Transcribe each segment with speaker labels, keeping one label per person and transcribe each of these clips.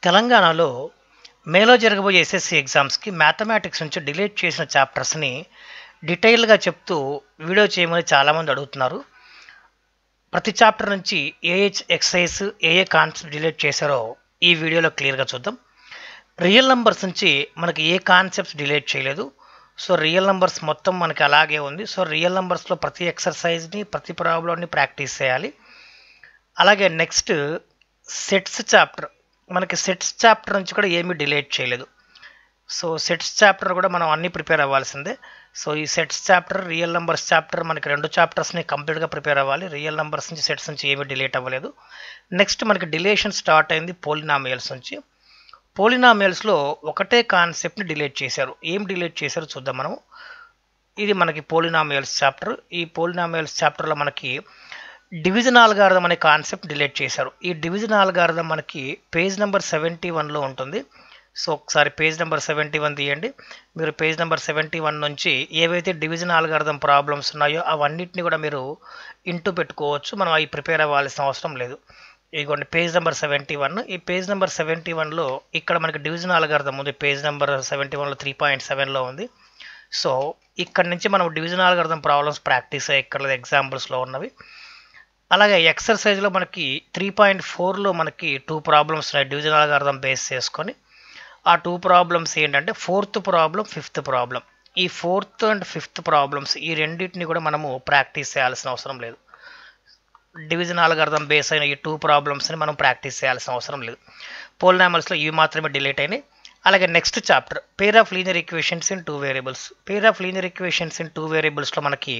Speaker 1: తెలంగాణలో మేలో జరగబోయే ఎస్ఎస్సి ఎగ్జామ్స్కి మ్యాథమెటిక్స్ నుంచి డిలీట్ చేసిన చాప్టర్స్ని డీటెయిల్గా చెప్తూ వీడియో చేయమని చాలామంది అడుగుతున్నారు ప్రతి చాప్టర్ నుంచి ఏ ఏ ఎక్సైజ్ ఏ ఏ కాన్సెప్ట్ డిలీట్ చేశారో ఈ వీడియోలో క్లియర్గా చూద్దాం రియల్ నెంబర్స్ నుంచి మనకి ఏ కాన్సెప్ట్స్ డిలీట్ చేయలేదు సో రియల్ నెంబర్స్ మొత్తం మనకి అలాగే ఉంది సో రియల్ నెంబర్స్లో ప్రతి ఎక్సర్సైజ్ని ప్రతి ప్రాబ్లమ్ని ప్రాక్టీస్ చేయాలి అలాగే నెక్స్ట్ సెట్స్ చాప్టర్ మనకి సెట్స్ చాప్టర్ నుంచి కూడా ఏమీ డిలీట్ చేయలేదు సో సెట్స్ చాప్టర్ కూడా మనం అన్నీ ప్రిపేర్ అవ్వాల్సిందే సో ఈ sets chapter real numbers chapter మనకి రెండు చాప్టర్స్ని కంప్లీట్గా ప్రిపేర్ అవ్వాలి రియల్ నెంబర్స్ నుంచి సెట్స్ నుంచి ఏమీ డిలీట్ అవ్వలేదు నెక్స్ట్ మనకి డిలేషన్ స్టార్ట్ అయింది పోలినామియల్స్ నుంచి పోలినామియల్స్లో ఒకటే కాన్సెప్ట్ని డిలీట్ చేశారు ఏం డిలీట్ చేశారో చూద్దాం మనము ఇది మనకి పోలినామియల్స్ చాప్టర్ ఈ పోలినామియల్స్ చాప్టర్లో మనకి డివిజన్ ఆల్గారథం అనే కాన్సెప్ట్ డిలీట్ చేశారు ఈ డివిజన్ ఆల్గారథం మనకి పేజ్ నెంబర్ సెవెంటీ వన్లో ఉంటుంది సో ఒకసారి పేజ్ నెంబర్ సెవెంటీ వన్ తీయండి మీరు పేజ్ నెంబర్ సెవెంటీ వన్ నుంచి ఏవైతే డివిజన్ ఆల్గారథం ప్రాబ్లమ్స్ ఉన్నాయో అవన్నిటిని కూడా మీరు ఇంటూ పెట్టుకోవచ్చు మనం అవి ప్రిపేర్ అవ్వాల్సిన అవసరం లేదు ఇదిగోండి పేజ్ నెంబర్ సెవెంటీ వన్ ఈ పేజ్ నెంబర్ సెవెంటీ వన్లో ఇక్కడ మనకి డివిజన్ ఆల్గారథం ఉంది పేజ్ నెంబర్ సెవెంటీ వన్లో త్రీ పాయింట్ సెవెన్లో ఉంది సో ఇక్కడ నుంచి మనం డివిజన్ ఆల్గారథం ప్రాబ్లమ్స్ ప్రాక్టీస్ ఇక్కడ ఎగ్జాంపుల్స్లో ఉన్నవి అలాగే ఎక్సర్సైజ్లో మనకి త్రీ పాయింట్ ఫోర్లో మనకి టూ ప్రాబ్లమ్స్ ఉన్నాయి డివిజన్ ఆల్గారథం బేస్ చేసుకొని ఆ టూ ప్రాబ్లమ్స్ ఏంటంటే ఫోర్త్ ప్రాబ్లం ఫిఫ్త్ ప్రాబ్లం ఈ ఫోర్త్ అండ్ ఫిఫ్త్ ప్రాబ్లమ్స్ ఈ రెండింటిని కూడా మనము ప్రాక్టీస్ చేయాల్సిన అవసరం లేదు డివిజన్ ఆల్గారథం బేస్ అయిన ఈ టూ ప్రాబ్లమ్స్ని మనం ప్రాక్టీస్ చేయాల్సిన అవసరం లేదు పోలినామల్స్లో ఇవి మాత్రమే డిలీట్ అయినాయి అలాగే next chapter pair of linear equations in two variables pair of linear equations in two వేరియబుల్స్లో మనకి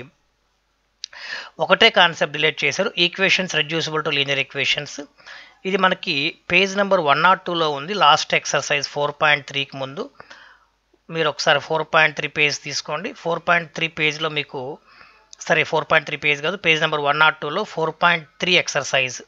Speaker 1: ఒకటే కాన్సెప్ట్ డిలీట్ చేశారు equations reducible to linear equations ఇది మనకి పేజ్ నెంబర్ వన్ నాట్ టూలో ఉంది లాస్ట్ ఎక్సర్సైజ్ ఫోర్ పాయింట్ త్రీకి ముందు మీరు ఒకసారి ఫోర్ పాయింట్ త్రీ పేజ్ తీసుకోండి ఫోర్ పాయింట్ త్రీ పేజ్లో మీకు సరే ఫోర్ పాయింట్ త్రీ పేజ్ కాదు పేజ్ నెంబర్ వన్ నాట్ టూలో ఫోర్ పాయింట్ త్రీ ఎక్సర్సైజ్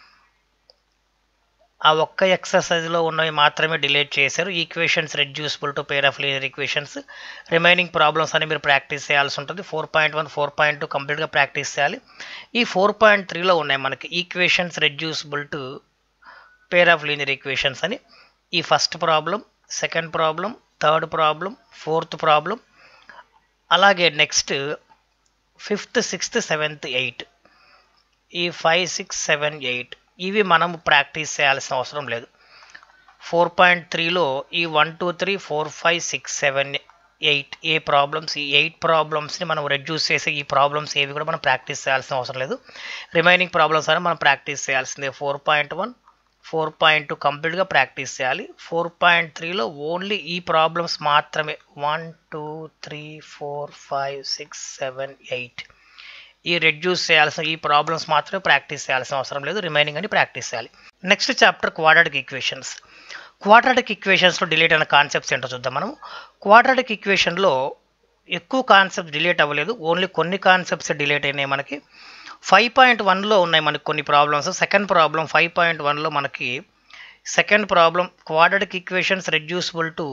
Speaker 1: ఆ ఒక్క ఎక్సర్సైజ్లో ఉన్నవి మాత్రమే డిలీట్ చేశారు equations reducible to pair of linear equations remaining problems అని మీరు ప్రాక్టీస్ చేయాల్సి ఉంటుంది four point one four point two కంప్లీట్గా ప్రాక్టీస్ చేయాలి ఈ ఫోర్ పాయింట్ త్రీలో ఉన్నాయి మనకి equations reducible to pair of linear equations అని ఈ first problem second problem third problem fourth problem అలాగే next fifth sixth seventh eight ఈ ఫైవ్ సిక్స్ సెవెన్ ఎయిట్ ఇవి మనం ప్రాక్టీస్ చేయాల్సిన అవసరం లేదు ఫోర్ పాయింట్ త్రీలో ఈ one two three four five six seven eight ఏ ప్రాబ్లమ్స్ ఈ ఎయిట్ ప్రాబ్లమ్స్ని మనం రెడ్యూస్ చేసే ఈ ప్రాబ్లమ్స్ ఏవి కూడా మనం ప్రాక్టీస్ చేయాల్సిన అవసరం లేదు రిమైనింగ్ ప్రాబ్లమ్స్ అని మనం ప్రాక్టీస్ చేయాల్సిందే four point one four point two కంప్లీట్గా ప్రాక్టీస్ చేయాలి ఫోర్ పాయింట్ త్రీలో ఓన్లీ ఈ ప్రాబ్లమ్స్ మాత్రమే one two three four five six seven eight ఈ రెడ్యూస్ చేయాల్సిన ఈ ప్రాబ్లమ్స్ మాత్రమే ప్రాక్టీస్ చేయాల్సిన అవసరం లేదు రిమైనింగ్ అని ప్రాక్టీస్ చేయాలి next chapter quadratic equations quadratic ఈక్వేషన్స్లో డిలీట్ అయిన కాన్సెప్ట్స్ ఏంటో చూద్దాం మనం క్వాడ్రాటిక్ ఈక్వేషన్లో ఎక్కువ కాన్సెప్ట్స్ డిలీట్ అవ్వలేదు ఓన్లీ కొన్ని కాన్సెప్ట్స్ డిలీట్ అయినాయి మనకి ఫైవ్ పాయింట్ వన్లో ఉన్నాయి మనకి కొన్ని problems second problem five point వన్లో మనకి second problem quadratic equations reducible to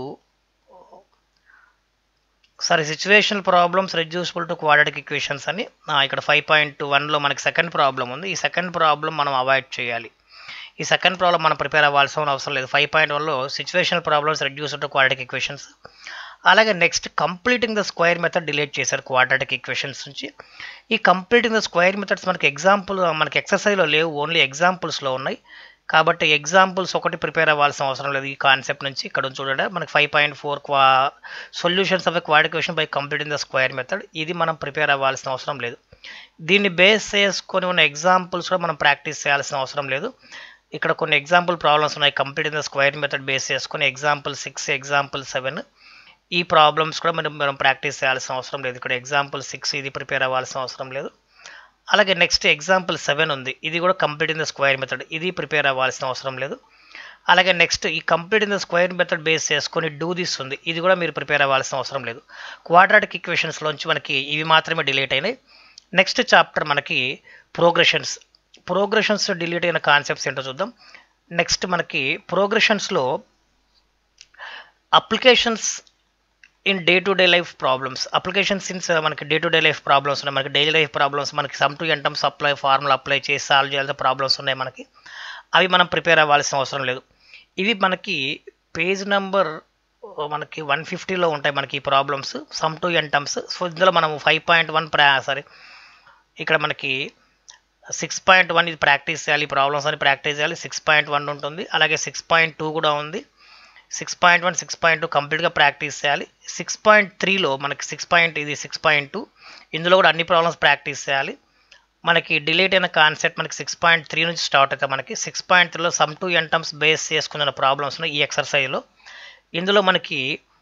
Speaker 1: sorry situational problems reducible to quadratic equations అని ఇక్కడ ఫైవ్ పాయింట్ వన్లో మనకి సెకండ్ ప్రాబ్లం ఉంది ఈ సెకండ్ ప్రాబ్లం మనం అవాయిడ్ చేయాలి ఈ సెకండ్ ప్రాబ్లం మనం ప్రిపేర్ అవ్వాల్సిన అవసరం లేదు ఫైవ్ పాయింట్ వన్లో situational problems reduce to quadratic equations అలాగే next completing the square method delete చేశారు క్వాడ్రాటిక్ ఈక్వేషన్స్ నుంచి ఈ కంప్లీటింగ్ ద స్క్వేర్ మెథడ్స్ మనకి ఎగ్జాంపుల్ మనకి ఎక్సర్సైజ్లో లేవు ఓన్లీ ఎగ్జాంపుల్స్లో ఉన్నాయి కాబట్టి ఎగ్జాంపుల్స్ ఒకటి ప్రిపేర్ అవ్వాల్సిన అవసరం లేదు ఈ కాన్సెప్ట్ నుంచి ఇక్కడ చూడండి మనకి five point four qua solutions of a quadratic equation by completing the square method ఇది మనం ప్రిపేర్ అవ్వాల్సిన అవసరం లేదు దీన్ని బేస్ చేసుకొని ఉన్న ఎగ్జాంపుల్స్ కూడా మనం ప్రాక్టీస్ చేయాల్సిన అవసరం లేదు ఇక్కడ కొన్ని ఎగ్జాంపుల్ ప్రాబ్లమ్స్ ఉన్నాయి completing the square method base చేసుకొని ఎగ్జాంపుల్ సిక్స్ ఎగ్జాంపుల్ సెవెన్ ఈ ప్రాబ్లమ్స్ కూడా మనం మనం ప్రాక్టీస్ చేయాల్సిన అవసరం లేదు ఇక్కడ ఎగ్జాంపుల్ సిక్స్ ఇది ప్రిపేర్ అవ్వాల్సిన అవసరం లేదు అలాగే నెక్స్ట్ ఎగ్జాంపుల్ సెవెన్ ఉంది ఇది కూడా completing the square method ఇది ప్రిపేర్ అవ్వాల్సిన అవసరం లేదు అలాగే నెక్స్ట్ ఈ completing the square method base చేసుకొని డూ దిస్ ఉంది ఇది కూడా మీరు ప్రిపేర్ అవ్వాల్సిన అవసరం లేదు క్వాడ్రాటిక్ ఈక్వేషన్స్లోంచి మనకి ఇవి మాత్రమే డిలీట్ అయినాయి నెక్స్ట్ చాప్టర్ మనకి ప్రోగ్రెషన్స్ ప్రోగ్రెషన్స్ డిలీట్ అయిన కాన్సెప్ట్స్ ఏంటో చూద్దాం నెక్స్ట్ మనకి ప్రోగ్రెషన్స్లో applications in day to day life problems applications సిన్స్ మనకి day to day life problems ఉన్నాయి మనకి డైలీ లైఫ్ ప్రాబ్లమ్స్ మనకి sum to n terms apply formula apply చేసి సాల్వ్ చేయాల్సిన ప్రాబ్లమ్స్ ఉన్నాయి మనకి అవి మనం ప్రిపేర్ అవ్వాల్సిన అవసరం లేదు ఇవి మనకి పేజ్ నెంబర్ మనకి వన్ ఫిఫ్టీలో ఉంటాయి మనకి ఈ problems sum to n terms so ఇందులో మనం five point one pro sorry ఇక్కడ మనకి సిక్స్ పాయింట్ వన్ ఇది ప్రాక్టీస్ చేయాలి ఈ ప్రాబ్లమ్స్ అని ప్రాక్టీస్ చేయాలి సిక్స్ పాయింట్ వన్ ఉంటుంది అలాగే సిక్స్ పాయింట్ టూ కూడా ఉంది six point one six point two కంప్లీట్గా ప్రాక్టీస్ చేయాలి సిక్స్ పాయింట్ త్రీలో మనకి సిక్స్ పాయింట్ ఇది సిక్స్ పాయింట్ టూ ఇందులో కూడా అన్ని ప్రాబ్లమ్స్ ప్రాక్టీస్ చేయాలి మనకి డిలేట్ అయిన కాన్సెప్ట్ మనకి సిక్స్ పాయింట్ త్రీ నుంచి స్టార్ట్ అవుతాయి మనకి సిక్స్ పాయింట్ త్రీలో sum to n terms base చేసుకున్న ప్రాబ్లమ్స్ ఈ ఎక్సర్సైజ్లో ఇందులో మనకి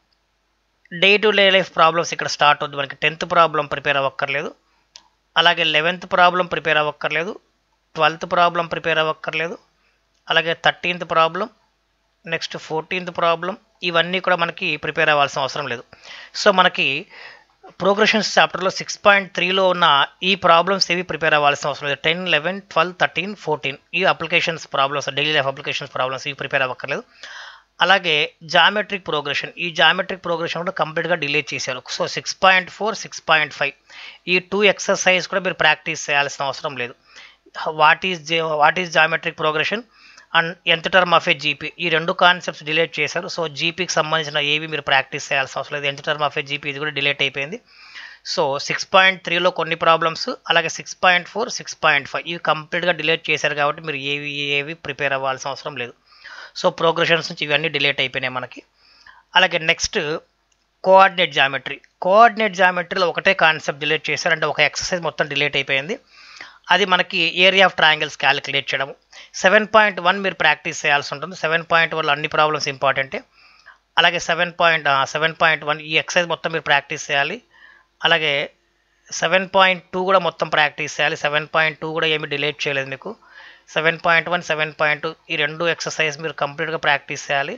Speaker 1: day to day life problems ఇక్కడ స్టార్ట్ అవుతుంది మనకి టెన్త్ ప్రాబ్లం ప్రిపేర్ అవ్వక్కర్లేదు అలాగే లెవెన్త్ ప్రాబ్లం ప్రిపేర్ అవ్వక్కర్లేదు ట్వెల్త్ ప్రాబ్లం ప్రిపేర్ అవ్వక్కర్లేదు అలాగే thirteenth problem next fourteenth problem ఇవన్నీ కూడా మనకి ప్రిపేర్ అవ్వాల్సిన అవసరం లేదు సో మనకి ప్రోగ్రెషన్స్ చాప్టర్లో సిక్స్ పాయింట్ త్రీలో ఉన్న ఈ ప్రాబ్లమ్స్ ఏవి ప్రిపేర్ అవ్వాల్సిన అవసరం లేదు ten eleven twelve thirteen fourteen ఈ applications problems daily life applications problems ఇవి ప్రిపేర్ అవ్వక్కర్లేదు అలాగే జామెట్రిక్ ప్రోగ్రెషన్ ఈ జామెట్రిక్ ప్రోగ్రెషన్ కూడా కంప్లీట్గా డిలీట్ చేశారు so six point four six point five ఈ టూ ఎక్సర్సైజ్ కూడా మీరు ప్రాక్టీస్ చేయాల్సిన అవసరం లేదు what is what is geometric progression and ఎంత టర్మ్ ఆఫ్ ఏ జీపీ ఈ రెండు కాన్సెప్ట్స్ డిలీట్ చేశారు సో జీపీకి సంబంధించిన ఏవి మీరు ప్రాక్టీస్ చేయాల్సిన అవసరం లేదు ఎంత టర్మ్ ఆఫ్ ఏ జీపీ ఇది కూడా డిలీట్ అయిపోయింది సో సిక్స్ పాయింట్ త్రీలో కొన్ని ప్రాబ్లమ్స్ అలాగే six point four six point five ఇవి కంప్లీట్గా డిలీట్ చేశారు కాబట్టి మీరు ఏవి ఏవి ప్రిపేర్ అవ్వాల్సిన అవసరం లేదు సో ప్రోగ్రెషన్స్ నుంచి ఇవన్నీ డిలీట్ అయిపోయినాయి మనకి అలాగే నెక్స్ట్ కోఆర్డినేట్ జామెట్రీ కోఆర్డినేట్ జామెట్రీలో ఒకటే కాన్సెప్ట్ డిలీట్ చేశారు అంటే ఒక ఎక్సర్సైజ్ మొత్తం డిలీట్ అయిపోయింది అది మనకి ఏరియా ఆఫ్ ట్రయాంగిల్స్ క్యాలిక్యులేట్ చేయడం సెవెన్ పాయింట్ వన్ మీరు ప్రాక్టీస్ చేయాల్సి ఉంటుంది సెవెన్ పాయింట్ వన్ అన్ని ప్రాబ్లమ్స్ ఇంపార్టెంటే అలాగే seven point seven point one ఈ ఎక్సైజ్ మొత్తం మీరు ప్రాక్టీస్ చేయాలి అలాగే సెవెన్ పాయింట్ టూ కూడా మొత్తం ప్రాక్టీస్ చేయాలి సెవెన్ పాయింట్ టూ కూడా ఏమి డిలీట్ చేయలేదు మీకు seven point one seven point two ఈ రెండు ఎక్సర్సైజ్ మీరు కంప్లీట్గా ప్రాక్టీస్ చేయాలి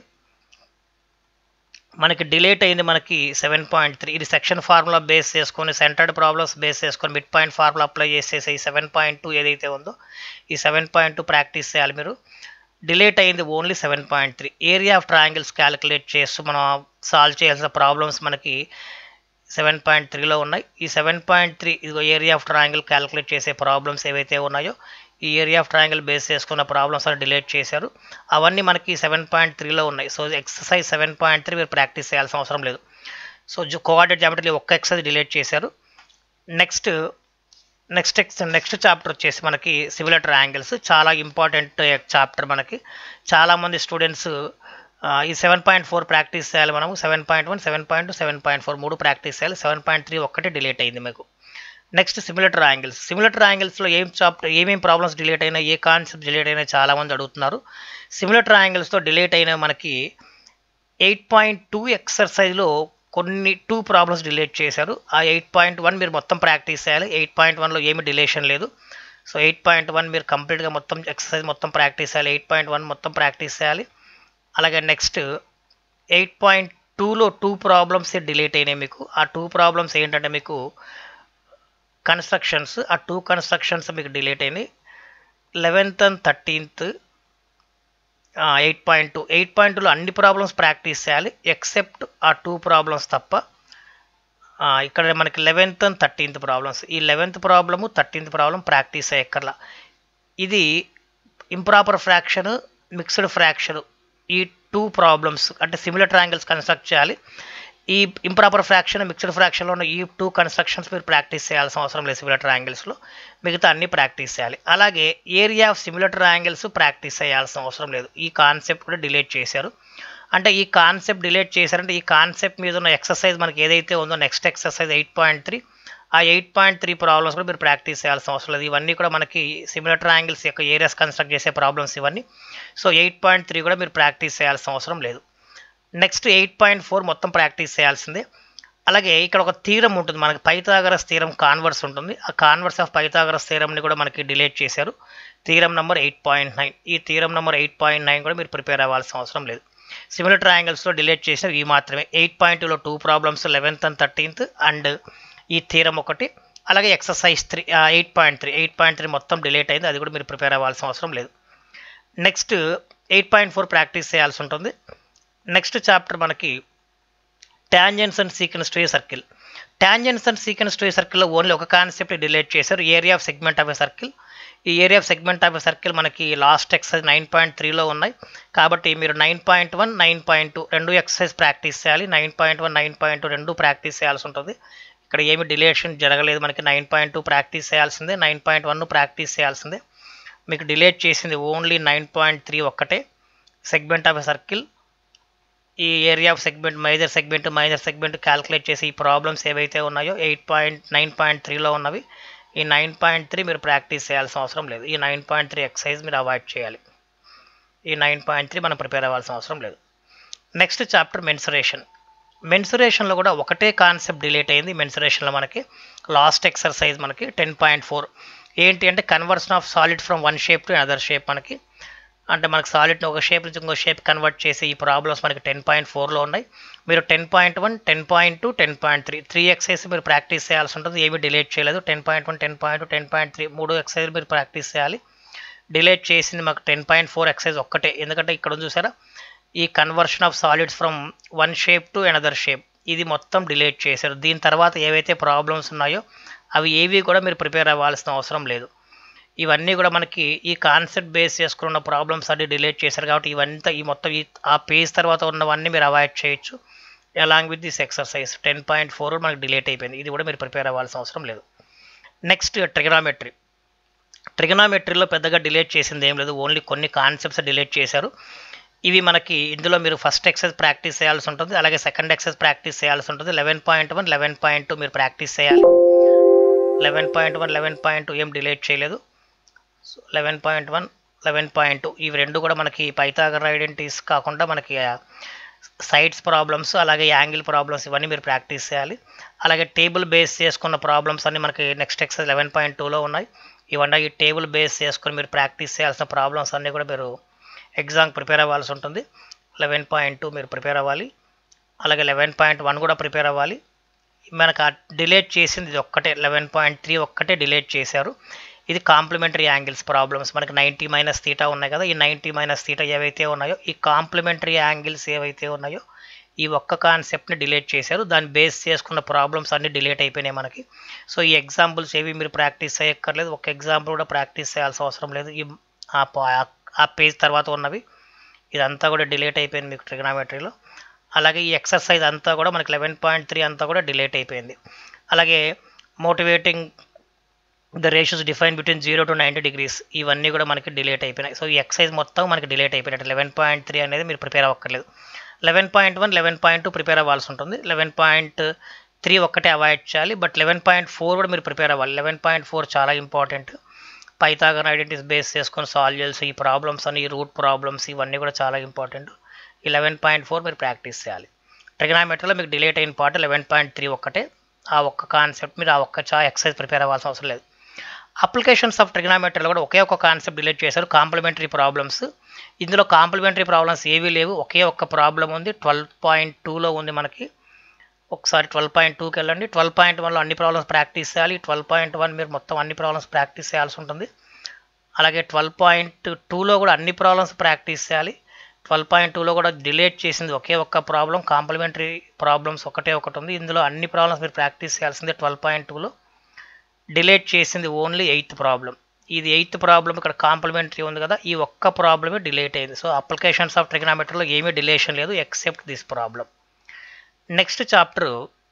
Speaker 1: మనకి డిలేట్ అయింది మనకి సెవెన్ పాయింట్ త్రీ ఇది సెక్షన్ ఫార్ములా బేస్ చేసుకొని సెంటర్డ్ ప్రాబ్లమ్స్ బేస్ చేసుకొని మిడ్ పాయింట్ ఫార్ములా అప్లై చేసేసి ఈ సెవెన్ పాయింట్ టూ ఏదైతే ఉందో ఈ సెవెన్ పాయింట్ టూ ప్రాక్టీస్ చేయాలి మీరు డిలేట్ అయింది only seven point three area of triangles calculate చేస్తూ మనం సాల్వ్ చేయాల్సిన ప్రాబ్లమ్స్ మనకి సెవెన్ పాయింట్ త్రీలో ఉన్నాయి ఈ సెవెన్ పాయింట్ త్రీ ఇదిగో ఏరియా ఆఫ్ ట్రయాంగిల్ క్యాలిక్యులేట్ చేసే ప్రాబ్లమ్స్ ఏవైతే ఉన్నాయో ఈ ఏరియా ఆఫ్ ట్రయాంగిల్ బేస్ చేసుకున్న ప్రాబ్లమ్స్ అని డిలీట్ చేశారు అవన్నీ మనకి సెవెన్ పాయింట్ త్రీలో ఉన్నాయి so exercise seven point three మీరు ప్రాక్టీస్ చేయాల్సిన అవసరం లేదు సో కోఆర్డినేట్ జామెట్రీ ఒక్క ఎక్సర్సైజ్ డిలీట్ చేశారు next next ex next chapter వచ్చేసి మనకి సిమిలర్ ట్రయాంగిల్స్ చాలా ఇంపార్టెంట్ చాప్టర్ మనకి చాలామంది స్టూడెంట్స్ ఈ సెవెన్ పాయింట్ ఫోర్ ప్రాక్టీస్ చేయాలి మనము seven point one seven point seven point four మూడు ప్రాక్టీస్ చేయాలి సెవెన్ పాయింట్ త్రీ ఒక్కటే డిలీట్ అయింది మీకు నెక్స్ట్ సిమిలేటర్ యాంగిల్స్ సిమిలేటర్ యాంగిల్స్లో ఏం చాప్టర్ ఏమేమి ప్రాబ్లమ్స్ డిలీట్ అయినా ఏ కాన్సెప్ట్ డిలీట్ అయినా చాలామంది అడుగుతున్నారు సిమిలేటర్ యాంగిల్స్తో డిలీట్ అయిన మనకి ఎయిట్ పాయింట్ టూ ఎక్సర్సైజ్లో కొన్ని టూ ప్రాబ్లమ్స్ డిలీట్ చేశారు ఆ ఎయిట్ పాయింట్ వన్ మీరు మొత్తం ప్రాక్టీస్ చేయాలి ఎయిట్ పాయింట్ వన్లో ఏమి డిలేషన్ లేదు సో ఎయిట్ పాయింట్ వన్ మీరు కంప్లీట్గా మొత్తం ఎక్సర్సైజ్ మొత్తం ప్రాక్టీస్ చేయాలి ఎయిట్ పాయింట్ వన్ మొత్తం ప్రాక్టీస్ చేయాలి అలాగే నెక్స్ట్ ఎయిట్ పాయింట్ టూలో టూ ప్రాబ్లమ్స్ డిలీట్ అయినాయి మీకు ఆ టూ ప్రాబ్లమ్స్ ఏంటంటే మీకు కన్స్ట్రక్షన్స్ ఆ టూ కన్స్ట్రక్షన్స్ మీకు డిలీట్ అయినాయి eleventh and thirteenth eight point two eight point టూలో అన్ని ప్రాబ్లమ్స్ ప్రాక్టీస్ చేయాలి ఎక్సెప్ట్ ఆ టూ ప్రాబ్లమ్స్ తప్ప ఇక్కడ మనకి లెవెన్త్ అండ్ థర్టీన్త్ ప్రాబ్లమ్స్ ఈ eleventh problem thirteenth problem practice అయ్యక్కర్లా ఇది ఇంప్రాపర్ ఫ్రాక్షన్ మిక్స్డ్ ఫ్రాక్షన్ ఈ టూ ప్రాబ్లమ్స్ అంటే సిమిలర్ ట్రయాంగిల్స్ కన్స్ట్రక్ట్ చేయాలి ఈ ఇంప్రాపర్ ఫ్రాక్షన్ మిక్స్డ్ ఫ్రాక్షన్లో ఉన్న ఈ టూ కన్స్ట్రక్షన్స్ మీరు ప్రాక్టీస్ చేయాల్సిన అవసరం లేదు సిమిలర్ ట్రయాంగిల్స్లో మిగతా అన్ని ప్రాక్టీస్ చేయాలి అలాగే area of similar triangles practice చేయాల్సిన అవసరం లేదు ఈ కాన్సెప్ట్ కూడా డిలీట్ చేశారు అంటే ఈ కాన్సెప్ట్ డిలీట్ చేశారంటే ఈ కాన్సెప్ట్ మీద ఉన్న ఎక్సర్సైజ్ మనకి ఏదైతే ఉందో next exercise eight point three ఆ ఎయిట్ పాయింట్ త్రీ ప్రాబ్లమ్స్ కూడా మీరు ప్రాక్టీస్ చేయాల్సిన అవసరం లేదు ఇవన్నీ కూడా మనకి సిమిలర్ ట్రయాంగిల్స్ యొక్క ఏరియాస్ కన్స్ట్రక్ట్ చేసే ప్రాబ్లమ్స్ ఇవన్నీ సో ఎయిట్ పాయింట్ త్రీ కూడా మీరు ప్రాక్టీస్ చేయాల్సిన అవసరం లేదు నెక్స్ట్ ఎయిట్ పాయింట్ ఫోర్ మొత్తం ప్రాక్టీస్ చేయాల్సిందే అలాగే ఇక్కడ ఒక తీరం ఉంటుంది మనకి పైథాగరస్ తీరం కాన్వర్స్ ఉంటుంది ఆ కాన్వర్స్ ఆఫ్ పైథాగరస్ తీరంని కూడా మనకి డిలీట్ చేశారు తీరం నెంబర్ ఎయిట్ పాయింట్ నైన్ ఈ తీరం నెంబర్ ఎయిట్ పాయింట్ నైన్ కూడా మీరు ప్రిపేర్ అవ్వాల్సిన అవసరం లేదు సిమిలర్ ట్రయాంగిల్స్లో డిలీట్ చేసిన ఇవి మాత్రమే ఎయిట్ పాయింట్ టూలో two problems eleventh and thirteenth and ఈ తీరం ఒకటి అలాగే exercise three eight point three eight point three మొత్తం డిలీట్ అయింది అది కూడా మీరు ప్రిపేర్ అవ్వాల్సిన అవసరం లేదు next eight point four practice చేయాల్సి ఉంటుంది నెక్స్ట్ చాప్టర్ మనకి tangents and sequence to a circle tangents and sequence to a సర్కిల్లో ఓన్లీ ఒక కాన్సెప్ట్ డిలేట్ చేశారు area of segment of a circle ఈ area of segment of a circle మనకి last exercise nine point త్రీలో ఉన్నాయి కాబట్టి మీరు nine point one nine point two రెండు ఎక్సర్సైజ్ ప్రాక్టీస్ చేయాలి nine point one nine point two రెండు ప్రాక్టీస్ చేయాల్సి ఉంటుంది ఇక్కడ ఏమి డిలేషన్ జరగలేదు మనకి నైన్ పాయింట్ టూ ప్రాక్టీస్ చేయాల్సిందే నైన్ పాయింట్ వన్ ప్రాక్టీస్ చేయాల్సిందే మీకు డిలేట్ చేసింది ఓన్లీ నైన్ పాయింట్ త్రీ ఒక్కటే సెగ్మెంట్ ఆఫ్ ఎ సర్కిల్ ఈ area of segment major segment minor segment calculate చేసి ఈ ప్రాబ్లమ్స్ ఏవైతే ఉన్నాయో ఎయిట్ పాయింట్ నైన్ పాయింట్ త్రీలో ఉన్నవి ఈ నైన్ పాయింట్ త్రీ మీరు ప్రాక్టీస్ చేయాల్సిన అవసరం లేదు ఈ నైన్ పాయింట్ త్రీ ఎక్సైజ్ మీరు అవాయిడ్ చేయాలి ఈ నైన్ పాయింట్ త్రీ మనం ప్రిపేర్ అవ్వాల్సిన అవసరం లేదు నెక్స్ట్ చాప్టర్ మెన్సురేషన్ మెన్సురేషన్లో కూడా ఒకటే కాన్సెప్ట్ డిలేట్ అయింది మెన్సురేషన్లో మనకి లాస్ట్ ఎక్సర్సైజ్ మనకి టెన్ పాయింట్ ఫోర్ ఏంటి అంటే conversion of solid from one shape to other shape మనకి అంటే మనకి సాలిడ్ని ఒక షేప్ నుంచి ఇంకో షేప్ కన్వర్ట్ చేసి ఈ ప్రాబ్లమ్స్ మనకి టెన్ పాయింట్ ఫోర్లో ఉన్నాయి మీరు ten point one ten point two ten point three three exercise మీరు ప్రాక్టీస్ చేయాల్సి ఉంటుంది ఏమీ డిలేట్ చేయలేదు ten point one ten point ten point three మూడు ఎక్సైజ్ మీరు ప్రాక్టీస్ చేయాలి డిలేట్ చేసింది మాకు టెన్ పాయింట్ ఫోర్ ఎక్సైజ్ ఒక్కటే ఎందుకంటే ఇక్కడ చూసారా ఈ conversion of solids from one shape to another shape ఇది మొత్తం డిలేట్ చేశారు దీని తర్వాత ఏవైతే ప్రాబ్లమ్స్ ఉన్నాయో అవి ఏవి కూడా మీరు ప్రిపేర్ అవ్వాల్సిన అవసరం లేదు ఇవన్నీ కూడా మనకి ఈ కాన్సెప్ట్ బేస్ చేసుకున్న ప్రాబ్లమ్స్ అన్ని డిలేట్ చేశారు కాబట్టి ఇవంతా ఈ మొత్తం ఈ ఆ పేజ్ తర్వాత ఉన్నవన్నీ మీరు అవాయిడ్ చేయొచ్చు along with this exercise ten point four మనకి డిలేట్ అయిపోయింది ఇది కూడా మీరు ప్రిపేర్ అవ్వాల్సిన అవసరం లేదు నెక్స్ట్ ట్రిగనామెట్రీ ట్రిగనామెట్రీలో పెద్దగా డిలేట్ చేసింది ఏం లేదు ఓన్లీ కొన్ని కాన్సెప్ట్స్ డిలేట్ చేశారు ఇవి మనకి ఇందులో మీరు ఫస్ట్ ఎక్సైజ్ ప్రాక్టీస్ చేయాల్సి ఉంటుంది అలాగే సెకండ్ ఎక్సైజ్ ప్రాక్టీస్ చేయాల్సి ఉంటుంది eleven point one eleven point two మీరు ప్రాక్టీస్ చేయాలి eleven point one eleven point two ఏం డిలేట్ చేయలేదు eleven point one eleven point two ఇవి రెండు కూడా మనకి పైథాగర్ ఐడెంటిటీస్ కాకుండా మనకి సైడ్స్ ప్రాబ్లమ్స్ అలాగే యాంగిల్ ప్రాబ్లమ్స్ ఇవన్నీ మీరు ప్రాక్టీస్ చేయాలి అలాగే టేబుల్ బేస్ చేసుకున్న ప్రాబ్లమ్స్ అన్నీ మనకి నెక్స్ట్ ఎక్సైజ్ లెవెన్ పాయింట్ టూలో ఉన్నాయి ఇవన్నీ ఈ టేబుల్ బేస్ చేసుకొని మీరు ప్రాక్టీస్ చేయాల్సిన ప్రాబ్లమ్స్ అన్నీ కూడా మీరు ఎగ్జామ్ ప్రిపేర్ అవ్వాల్సి ఉంటుంది లెవెన్ పాయింట్ టూ మీరు ప్రిపేర్ అవ్వాలి అలాగే లెవెన్ పాయింట్ వన్ కూడా ప్రిపేర్ అవ్వాలి మనకు డిలేట్ చేసింది ఇది ఒక్కటే లెవెన్ పాయింట్ త్రీ ఒక్కటే డిలేట్ చేశారు ఇది కాంప్లిమెంటరీ యాంగిల్స్ ప్రాబ్లమ్స్ మనకి నైంటీ మైనస్ తీటా ఉన్నాయి కదా ఈ నైంటీ మైనస్ తీటా ఏవైతే ఉన్నాయో ఈ కాంప్లిమెంటరీ యాంగిల్స్ ఏవైతే ఉన్నాయో ఈ ఒక్క కాన్సెప్ట్ని డిలేట్ చేశారు దాన్ని బేస్ చేసుకున్న ప్రాబ్లమ్స్ అన్నీ డిలేట్ అయిపోయినాయి మనకి సో ఈ ఎగ్జాంపుల్స్ ఏవి మీరు ప్రాక్టీస్ చేయక్కర్లేదు ఒక ఎగ్జాంపుల్ కూడా ప్రాక్టీస్ చేయాల్సిన అవసరం లేదు ఈ ఆ పేజ్ తర్వాత ఉన్నవి ఇదంతా కూడా డిలేట్ అయిపోయింది మీకు ట్రిగనామెట్రీలో అలాగే ఈ ఎక్సర్సైజ్ అంతా కూడా మనకి లెవెన్ పాయింట్ త్రీ అంతా కూడా డిలేట్ అయిపోయింది అలాగే motivating the ratios define between zero to ninety degrees ఇవన్నీ కూడా మనకి డిలేట్ అయిపోయినాయి సో ఈ ఎక్సైజ్ మొత్తం మనకి డిలేట్ అయిపోయినట్టు లెవెన్ పాయింట్ త్రీ అనేది మీరు ప్రిపేర్ అవ్వక్కర్లేదు eleven point one eleven point two prepare అవ్వాల్సి ఉంటుంది లెవెన్ పాయింట్ త్రీ ఒక్కటే అవాయిడ్ చేయాలి బట్ లెవెన్ పాయింట్ ఫోర్ కూడా మీరు ప్రిపేర్ అవ్వాలి లెవెన్ పాయింట్ ఫోర్ చాలా ఇంపార్టెంట్ పైథాగర్ ఐడెంటిటీస్ బేస్ చేసుకొని సాల్వ్ చేయాల్సి ఈ ప్రాబ్లమ్స్ అని ఈ రూట్ ప్రాబ్లమ్స్ ఇవన్నీ కూడా చాలా ఇంపార్టెంట్ ఈ లెవెన్ పాయింట్ ఫోర్ మీరు ప్రాక్టీస్ చేయాలి ట్రిగనామెట్రీలో మీకు డిలేట్ అయిన పార్ట్ లెవెన్ పాయింట్ త్రీ ఒక్కటే ఆ ఒక్క కాన్సెప్ట్ మీరు ఆ ఒక్క చా ఎక్సైజ్ ప్రిపేర్ అవ్వాల్సిన అవసరం లేదు అప్లికేషన్స్ ఆఫ్ ట్రిగనామెట్రీలో కూడా ఒకే ఒక కాన్సెప్ట్ డిలీట్ చేశారు కాంప్లిమెంటరీ ప్రాబ్లమ్స్ ఇందులో కాంప్లిమెంటరీ ప్రాబ్లమ్స్ ఏవీ లేవు ఒకే ఒక్క ప్రాబ్లం ఉంది ట్వెల్వ్ పాయింట్ టూలో ఉంది మనకి ఒకసారి ట్వెల్వ్ పాయింట్ టూకి వెళ్ళండి ట్వెల్వ్ పాయింట్ వన్లో అన్ని ప్రాబ్లమ్స్ ప్రాక్టీస్ చేయాలి ట్వెల్వ్ పాయింట్ వన్ మీరు మొత్తం అన్ని ప్రాబ్లమ్స్ ప్రాక్టీస్ చేయాల్సి ఉంటుంది అలాగే ట్వెల్వ్ పాయింట్ టూలో కూడా అన్ని ప్రాబ్లమ్స్ ప్రాక్టీస్ చేయాలి ట్వెల్వ్ పాయింట్ టూలో కూడా డిలేట్ చేసింది ఒకే ఒక్క ప్రాబ్లం కాంప్లిమెంటరీ ప్రాబ్లమ్స్ ఒకటే ఒకటి ఉంది ఇందులో అన్ని ప్రాబ్లమ్స్ మీరు ప్రాక్టీస్ చేయాల్సిందే ట్వెల్వ్ పాయింట్ టూలో డిలేట్ చేసింది ఓన్లీ ఎయిత్ ప్రాబ్లం ఇది ఎయిత్ ప్రాబ్లం ఇక్కడ కాంప్లిమెంటరీ ఉంది కదా ఈ ఒక్క ప్రాబ్లమే డిలేట్ అయింది సో అప్లికేషన్స్ ఆఫ్ ట్రిగనామెట్రీలో ఏమీ డిలేషన్ లేదు except this problem next chapter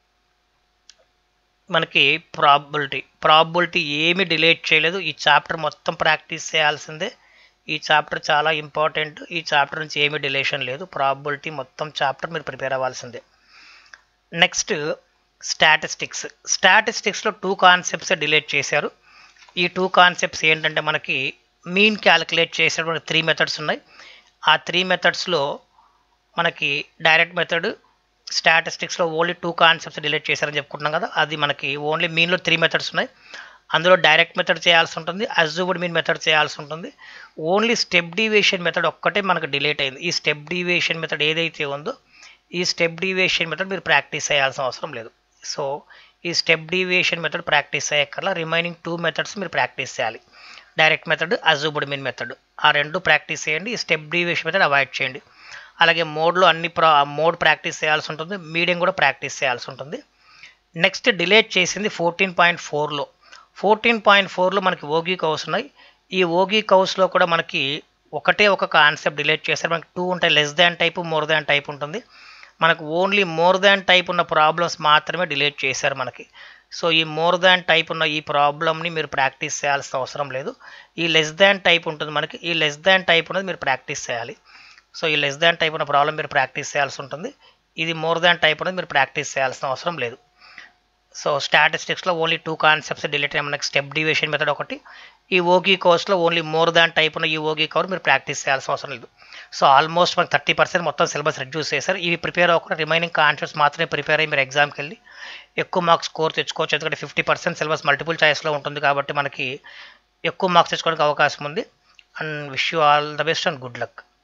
Speaker 1: మనకి ప్రాబిలిటీ ప్రాబిలిటీ ఏమీ డిలేట్ చేయలేదు ఈ చాప్టర్ మొత్తం ప్రాక్టీస్ చేయాల్సిందే ఈ చాప్టర్ చాలా ఇంపార్టెంట్ ఈ చాప్టర్ నుంచి ఏమీ డిలేషన్ లేదు ప్రాబిలిటీ మొత్తం చాప్టర్ మీరు ప్రిపేర్ అవ్వాల్సిందే నెక్స్ట్ స్టాటిస్టిక్స్ స్టాటిస్టిక్స్లో టూ కాన్సెప్ట్స్ డిలేట్ చేశారు ఈ టూ కాన్సెప్ట్స్ ఏంటంటే మనకి మీన్ క్యాలిక్యులేట్ చేసేటువంటి త్రీ మెథడ్స్ ఉన్నాయి ఆ త్రీ మెథడ్స్లో మనకి డైరెక్ట్ మెథడ్ స్టాటిస్టిక్స్లో ఓన్లీ టూ కాన్సెప్ట్స్ డిలీట్ చేశారని చెప్పుకుంటున్నాం కదా అది మనకి ఓన్లీ మీన్లో త్రీ మెథడ్స్ ఉన్నాయి అందులో డైరెక్ట్ మెథడ్ చేయాల్సి ఉంటుంది అజ్యూబ్డ్ మీన్ మెథడ్ చేయాల్సి ఉంటుంది ఓన్లీ స్టెప్ డీవియేషన్ మెథడ్ ఒక్కటే మనకు డిలేట్ అయింది ఈ స్టెప్ డీవియేషన్ మెథడ్ ఏదైతే ఉందో ఈ స్టెప్ డీవియేషన్ మెథడ్ మీరు ప్రాక్టీస్ చేయాల్సిన అవసరం లేదు సో ఈ స్టెప్ డీవియేషన్ మెథడ్ ప్రాక్టీస్ అయ్యక్కర్లా రిమైనింగ్ టూ మెథడ్స్ మీరు ప్రాక్టీస్ చేయాలి direct method assumed mean method ఆ రెండు ప్రాక్టీస్ చేయండి ఈ స్టెప్ డీవియేషన్ మెథడ్ అవాయిడ్ చేయండి అలాగే మోడ్లో అన్ని ప్రా మోడ్ ప్రాక్టీస్ చేయాల్సి ఉంటుంది మీడియం కూడా ప్రాక్టీస్ చేయాల్సి ఉంటుంది నెక్స్ట్ డిలేట్ చేసింది ఫోర్టీన్ పాయింట్ ఫోర్లో ఫోర్టీన్ పాయింట్ ఫోర్లో మనకి ఓగీ కౌస్ ఉన్నాయి ఈ ఓగీ కౌస్లో కూడా మనకి ఒకటే ఒక కాన్సెప్ట్ డిలేట్ చేస్తారు మనకి టూ ఉంటాయి less than type more than type ఉంటుంది మనకు ఓన్లీ మోర్ దాన్ టైప్ ఉన్న ప్రాబ్లమ్స్ మాత్రమే డిలేట్ చేశారు మనకి సో ఈ మోర్ దాన్ టైప్ ఉన్న ఈ ప్రాబ్లమ్ని మీరు ప్రాక్టీస్ చేయాల్సిన అవసరం లేదు ఈ లెస్ దాన్ టైప్ ఉంటుంది మనకి ఈ లెస్ దాన్ టైప్ ఉన్నది మీరు ప్రాక్టీస్ చేయాలి సో ఈ లెస్ దాన్ టైప్ ఉన్న ప్రాబ్లం మీరు ప్రాక్టీస్ చేయాల్సి ఉంటుంది ఇది మోర్ దాన్ టైప్ ఉన్నది మీరు ప్రాక్టీస్ చేయాల్సిన అవసరం లేదు సో స్టాటిస్టిక్స్లో ఓన్లీ టూ కాన్సెప్ట్స్ డిలీట్ అయిన మనకి స్టెప్ డివిషన్ మెథడ్ ఒకటి ఈ ఓగీ కోర్స్లో ఓన్లీ మోర్ దాన్ టైప్ ఉన్న ఈ ఓగీ కవర్ మీరు ప్రాక్టీస్ చేయాల్సిన అవసరం లేదు సో ఆల్మోస్ట్ మనకి థర్టీ పర్సెంట్ మొత్తం సిలబస్ రిడ్యూస్ చేశారు ఇవి ప్రిపేర్ అవ్వకుండా రిమైనింగ్ కాన్సెప్ట్స్ మాత్రమే ప్రిపేర్ అయ్యి మీరు ఎగ్జామ్కి వెళ్ళి ఎక్కువ మార్క్స్ స్కోర్ తెచ్చుకోవచ్చు ఎందుకంటే ఫిఫ్టీ పర్సెంట్ సిలబస్ మల్టిపుల్ చాయిస్లో ఉంటుంది కాబట్టి మనకి ఎక్కువ మార్క్స్ తెచ్చుకోవడానికి అవకాశం ఉంది and wish you all the best and good luck